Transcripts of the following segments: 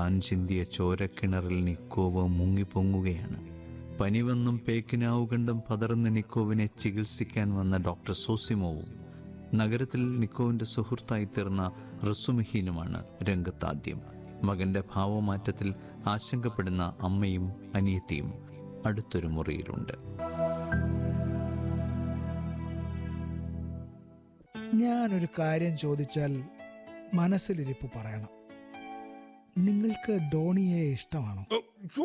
താൻ ചിന്തിയ ചോരക്കിണറിൽ നിക്കോവ് മുങ്ങിപ്പൊങ്ങുകയാണ് പനി വന്നും പേക്കിനാവ് കണ്ടും പതറുന്ന നിക്കോവിനെ ചികിത്സിക്കാൻ വന്ന ഡോക്ടർ സോസിമോവും നഗരത്തിൽ നിക്കോവിന്റെ സുഹൃത്തായി തീർന്ന റസുമിഹീനുമാണ് രംഗത്താദ്യം മകന്റെ ഭാവമാറ്റത്തിൽ ആശങ്കപ്പെടുന്ന അമ്മയും അനിയത്തിയും അടുത്തൊരു മുറിയിലുണ്ട് ഞാനൊരു കാര്യം ചോദിച്ചാൽ മനസ്സിലിരിപ്പ് പറയണം നിങ്ങൾക്ക് ഡോണിയെ ഇഷ്ടമാണോ ഓ, ഛു.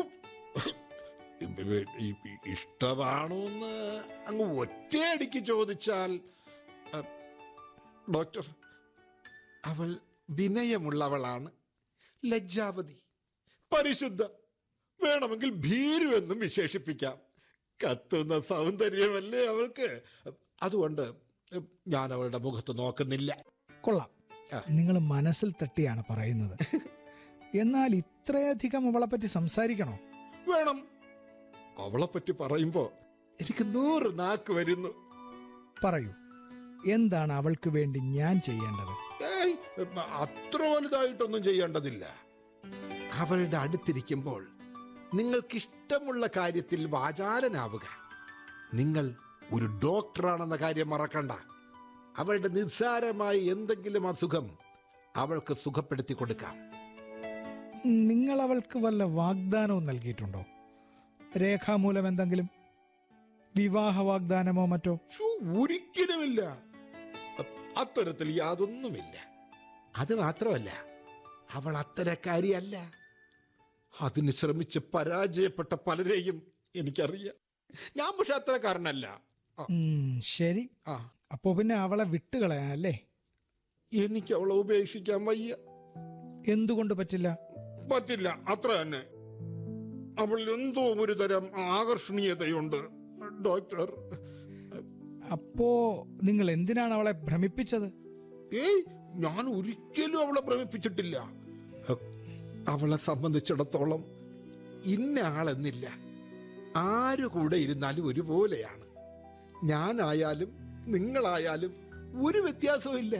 ഈ- ഈ- ഇഷ്ടമാണോന്ന് അങ്ങ് ഒറ്റയടിക്ക് ചോദിച്ചാൽ അ, ഡോക്ടർ അവൾ വിനയമുള്ളവളാണ് ലജ്ജാവതി പരിശുദ്ധ വേണമെങ്കിൽ ഭീരു എന്നും വിശേഷിപ്പിക്കാം കത്തുന്ന സൗന്ദര്യമല്ലേ അവൾക്ക് അതുകൊണ്ട് ഞാൻ അവളുടെ മുഖത്ത് നോക്കുന്നില്ല കൊള്ളാം ആ. നിങ്ങൾ മനസ്സിൽ തട്ടിയാണ് പറയുന്നത് എന്നാൽ ഇത്രയധികം അവളെ പറ്റി സംസാരിക്കണോ വേണം അവളെ പറ്റി പറയുമ്പോ എനിക്ക് നൂറ് നാക്ക് വരുന്നു പറയൂ എന്താണ് അവൾക്ക് വേണ്ടി ഞാൻ ചെയ്യേണ്ടത് ഏയ് അത്ര വലുതായിട്ടൊന്നും ചെയ്യേണ്ടതില്ല അവളുടെ അടുത്തിരിക്കുമ്പോൾ നിങ്ങൾക്ക് ഇഷ്ടമുള്ള കാര്യത്തിൽ വാചാലനാവുക നിങ്ങൾ ഒരു ഡോക്ടറാണെന്ന കാര്യം മറക്കണ്ട അവളുടെ നിസ്സാരമായ എന്തെങ്കിലും അസുഖം അവൾക്ക് സുഖപ്പെടുത്തി കൊടുക്കാം നിങ്ങൾ അവൾക്ക് വല്ല വാഗ്ദാനവും നൽകിയിട്ടുണ്ടോ രേഖാമൂലം എന്തെങ്കിലും വിവാഹ വാഗ്ദാനമോ മറ്റോ ഛു, ഒരിക്കലുമില്ല അ- അത്തരത്തിൽ യാതൊന്നുമില്ല അത് മാത്രമല്ല അവൾ അത്തരക്കാരിയല്ല അതിന് ശ്രമിച്ച് പരാജയപ്പെട്ട പലരെയും എനിക്കറിയാം ഞാൻ പക്ഷെ അത്തരക്കാരനല്ല ആ, ഉം, ശരി ആ അപ്പോ പിന്നെ അവളെ വിട്ടുകളയാം അല്ലേ എനിക്ക് അവളെ ഉപേക്ഷിക്കാൻ വയ്യ എന്തുകൊണ്ട് പറ്റില്ല പറ്റില്ല അത്ര തന്നെ അവൾ എന്തോ ഒരു തരം ആകർഷണീയതയുണ്ട് ഡോക്ടർ അപ്പോ നിങ്ങൾ എന്തിനാണ് അവളെ ഭ്രമിപ്പിച്ചത് ഏയ് ഞാൻ ഒരിക്കലും അവളെ ഭ്രമിപ്പിച്ചിട്ടില്ല അ- അവളെ സംബന്ധിച്ചിടത്തോളം ഇന്ന ആളെന്നില്ല ആരു കൂടെ ഇരുന്നാലും ഒരുപോലെയാണ് ഞാനായാലും നിങ്ങളായാലും ഒരു വ്യത്യാസവും ഇല്ല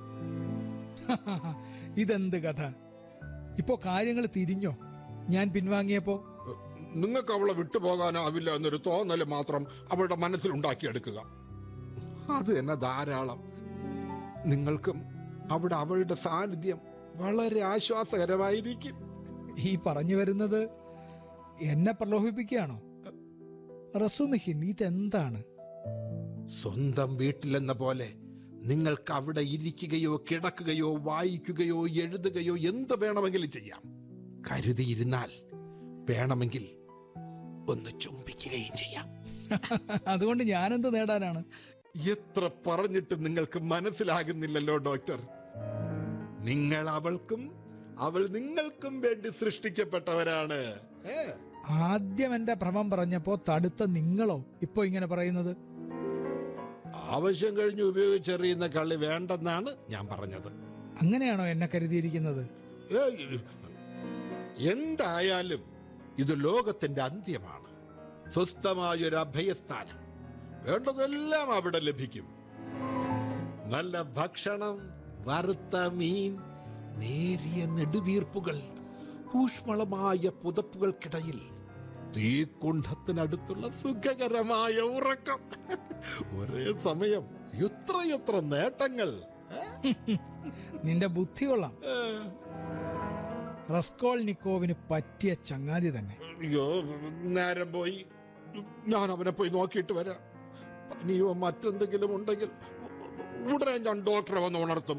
ഇതെന്ത് കഥ ഇപ്പോ കാര്യങ്ങൾ തിരിഞ്ഞോ ഞാൻ പിൻവാങ്ങിയപ്പോ നിങ്ങൾക്ക് അവളെ വിട്ടുപോകാനാവില്ല എന്നൊരു തോന്നല് മാത്രം അവളുടെ മനസ്സിൽ ഉണ്ടാക്കിയെടുക്കുക അത് തന്നെ ധാരാളം നിങ്ങൾക്കും അവിടെ അവളുടെ സാന്നിധ്യം വളരെ ആശ്വാസകരമായിരിക്കും ഈ പറഞ്ഞു വരുന്നത് എന്നെ പ്രലോഭിപ്പിക്കുകയാണോ റസുമിഹിൻ ഇതെന്താണ് സ്വന്തം വീട്ടിലെന്ന പോലെ നിങ്ങൾക്ക് അവിടെ ഇരിക്കുകയോ കിടക്കുകയോ വായിക്കുകയോ എഴുതുകയോ എന്ത് വേണമെങ്കിലും ചെയ്യാം കരുതിയിരുന്നാൽ വേണമെങ്കിൽ ഒന്ന് ചുംബിക്കുകയും ചെയ്യാം അതുകൊണ്ട് ഞാനെന്ത് നേടാനാണ് എത്ര പറഞ്ഞിട്ട് നിങ്ങൾക്ക് മനസ്സിലാകുന്നില്ലല്ലോ ഡോക്ടർ നിങ്ങൾ അവൾക്കും അവൾ നിങ്ങൾക്കും വേണ്ടി സൃഷ്ടിക്കപ്പെട്ടവരാണ് ഏ, ആദ്യം എന്റെ ഭ്രമം പറഞ്ഞപ്പോ തടുത്ത നിങ്ങളോ ഇപ്പോ ഇങ്ങനെ പറയുന്നത് ആവശ്യം കഴിഞ്ഞ് ഉപയോഗിച്ചെറിയുന്ന കളി വേണ്ടെന്നാണ് ഞാൻ പറഞ്ഞത് അങ്ങനെയാണോ എന്നെ കരുതിയിരിക്കുന്നത് ഏയ്, എന്തായാലും ഇത് ലോകത്തിന്റെ അന്ത്യമാണ് സ്വസ്ഥമായൊരു അഭയസ്ഥാനം വേണ്ടതെല്ലാം അവിടെ ലഭിക്കും നല്ല ഭക്ഷണം വറുത്ത മീൻ നേരിയ നെടുവീർപ്പുകൾ ഊഷ്മളമായ പുതപ്പുകൾക്കിടയിൽ തീക്കുണ്ഠത്തിനടുത്തുള്ള സുഖകരമായ ഉറക്കം ഒരേ സമയം എത്രയെത്ര നേട്ടങ്ങൾ ഏ? നിന്റെ ബുദ്ധി കൊള്ളാം ഏ. റസ്കോൾ നിക്കോവിന് പറ്റിയ ചങ്ങാതി തന്നെ അയ്യോ നേരം പോയി ഞാൻ അവനെ പോയി നോക്കിയിട്ട് വരാം പനിയോ മറ്റെന്തെങ്കിലും ഉണ്ടെങ്കിൽ ഉടനെ ഞാൻ ഡോക്ടറെ വന്ന് ഉണർത്തും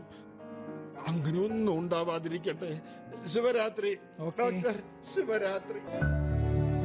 അങ്ങനെ ഒന്നും ഉണ്ടാവാതിരിക്കട്ടെ ശിവരാത്രി ഓക്കേ. ഡോക്ടർ ശിവരാത്രി